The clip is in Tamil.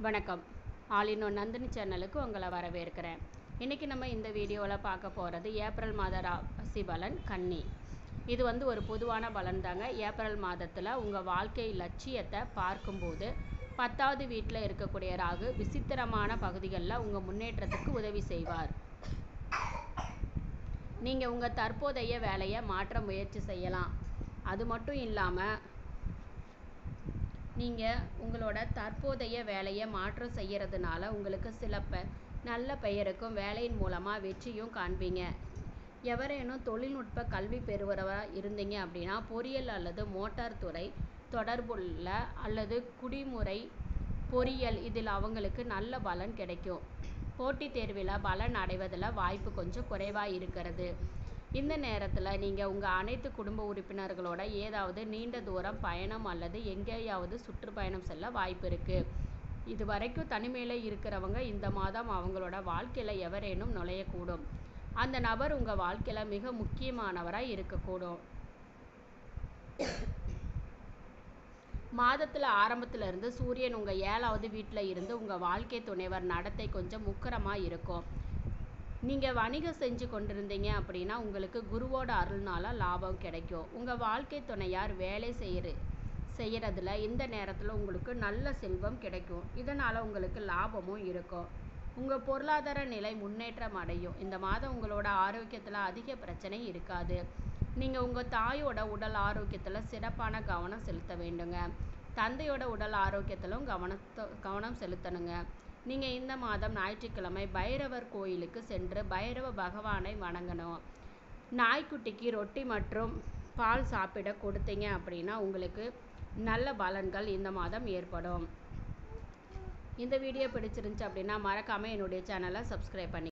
வணக்கம் ஆலினோ நந்தினி சேனலுக்கு உங்களை வரவேற்கிறேன் இன்றைக்கி நம்ம இந்த வீடியோவில் பார்க்க போகிறது ஏப்ரல் மாத ராசி பலன் கன்னி இது வந்து ஒரு பொதுவான பலன் தாங்க ஏப்ரல் மாதத்தில் உங்கள் வாழ்க்கை லட்சியத்தை பார்க்கும்போது பத்தாவது வீட்டில் இருக்கக்கூடிய ராகு விசித்திரமான பகுதிகளில் உங்கள் முன்னேற்றத்துக்கு உதவி செய்வார் நீங்கள் உங்கள் தற்போதைய வேலையை மாற்ற முயற்சி செய்யலாம் அது மட்டும் இல்லாமல் நீங்கள் உங்களோட தற்போதைய வேலையை மாற்றம் செய்கிறதுனால உங்களுக்கு சில ப நல்ல பெயருக்கும் வேலையின் மூலமாக வெற்றியும் காண்பீங்க எவரேனும் தொழில்நுட்ப கல்வி பெறுவராக இருந்தீங்க அப்படின்னா பொறியியல் அல்லது மோட்டார் துறை தொடர்புள்ள அல்லது குடிமுறை பொறியியல் இதில் அவங்களுக்கு நல்ல பலன் கிடைக்கும் போட்டித் தேர்வில் பலன் அடைவதில் வாய்ப்பு கொஞ்சம் குறைவாக இருக்கிறது இந்த நேரத்தில் நீங்கள் உங்கள் அனைத்து குடும்ப உறுப்பினர்களோட ஏதாவது நீண்ட தூரம் பயணம் அல்லது எங்கேயாவது சுற்றுப்பயணம் செல்ல வாய்ப்பு இருக்குது இது வரைக்கும் தனிமையில் இருக்கிறவங்க இந்த மாதம் அவங்களோட வாழ்க்கையில் எவரேனும் நுழையக்கூடும் அந்த நபர் உங்கள் வாழ்க்கையில் மிக முக்கியமானவராக இருக்கக்கூடும் மாதத்தில் ஆரம்பத்தில் இருந்து சூரியன் உங்கள் ஏழாவது வீட்டில் இருந்து உங்கள் வாழ்க்கை துணைவர் நடத்தை கொஞ்சம் முக்கரமாக இருக்கும் நீங்கள் வணிகம் செஞ்சு கொண்டிருந்தீங்க அப்படின்னா உங்களுக்கு குருவோட அருள்னால லாபம் கிடைக்கும் உங்கள் வாழ்க்கை துணையார் வேலை செய்கிற செய்கிறதுல இந்த நேரத்தில் உங்களுக்கு நல்ல செல்வம் கிடைக்கும் இதனால் உங்களுக்கு லாபமும் இருக்கும் உங்கள் பொருளாதார நிலை முன்னேற்றம் அடையும் இந்த மாதம் உங்களோட ஆரோக்கியத்தில் அதிக பிரச்சனை இருக்காது நீங்கள் உங்கள் தாயோட உடல் ஆரோக்கியத்தில் சிறப்பான கவனம் செலுத்த வேண்டுங்க தந்தையோட உடல் ஆரோக்கியத்திலும் கவனத்தை கவனம் செலுத்தணுங்க நீங்கள் இந்த மாதம் ஞாயிற்றுக்கிழமை பைரவர் கோயிலுக்கு சென்று பைரவ பகவானை வணங்கணும் நாய்க்குட்டிக்கு ரொட்டி மற்றும் பால் சாப்பிட கொடுத்தீங்க அப்படின்னா உங்களுக்கு நல்ல பலன்கள் இந்த மாதம் ஏற்படும் இந்த வீடியோ பிடிச்சிருந்துச்சு அப்படின்னா மறக்காமல் என்னுடைய சேனலை சப்ஸ்கிரைப் பண்ணி